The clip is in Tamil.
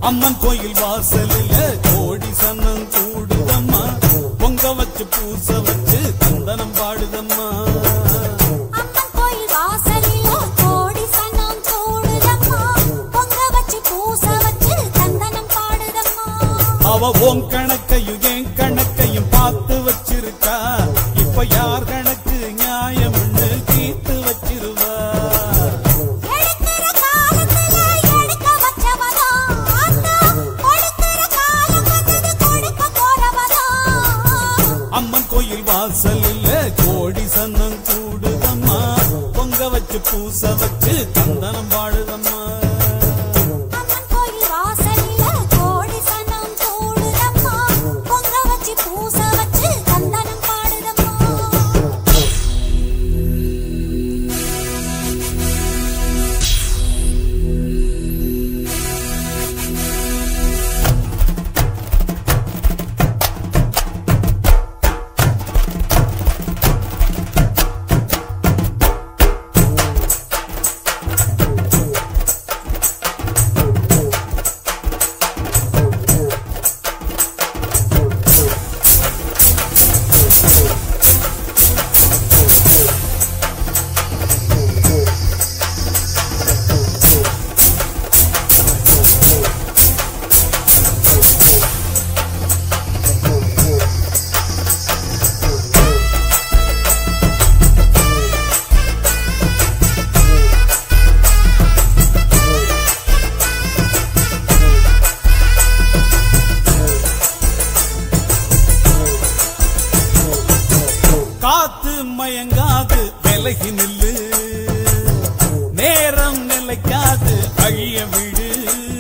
அம்மன் கோயில் வாசலில கோடி சன்னம் கூடுதம்மா பொங்க வச்சு பூச வச்சு தந்தனம் பாடுதம்மா அம்மன் கோயில் வாசலில கோடி சனம் கூடுதம்மா பொங்க வச்சு பூச வச்சு சந்தனம் பாடுதம்மா அவ உன் கணக்கையும் என் கணக்கையும் பார்த்து வச்சிருக்கா இப்ப யார் கணக்கு நியாயம்னு தீர்த்து வச்சிருவா எடுக்கிற காலத்துல எடுக்க வச்சவதா ஆத்தா கொடுக்கிற காலம் வந்தது கொடுக்க போறவதா அம்மன் கோயில் வாசலில் கோடி சன்னம் கூடுதம்மா பொங்க வச்சு பூச வச்சு தந்தனம் பாடுதம்மா அம்மன் கோயில் வாசலில கோடி சனம் கூடுதம்மா பொங்க வச்சு பூச வச்சு சந்தனம் பாடுதம்மா காத்து மயங்காது விலகி நில்லு நேரம் நிலைக்காது அழிய விடு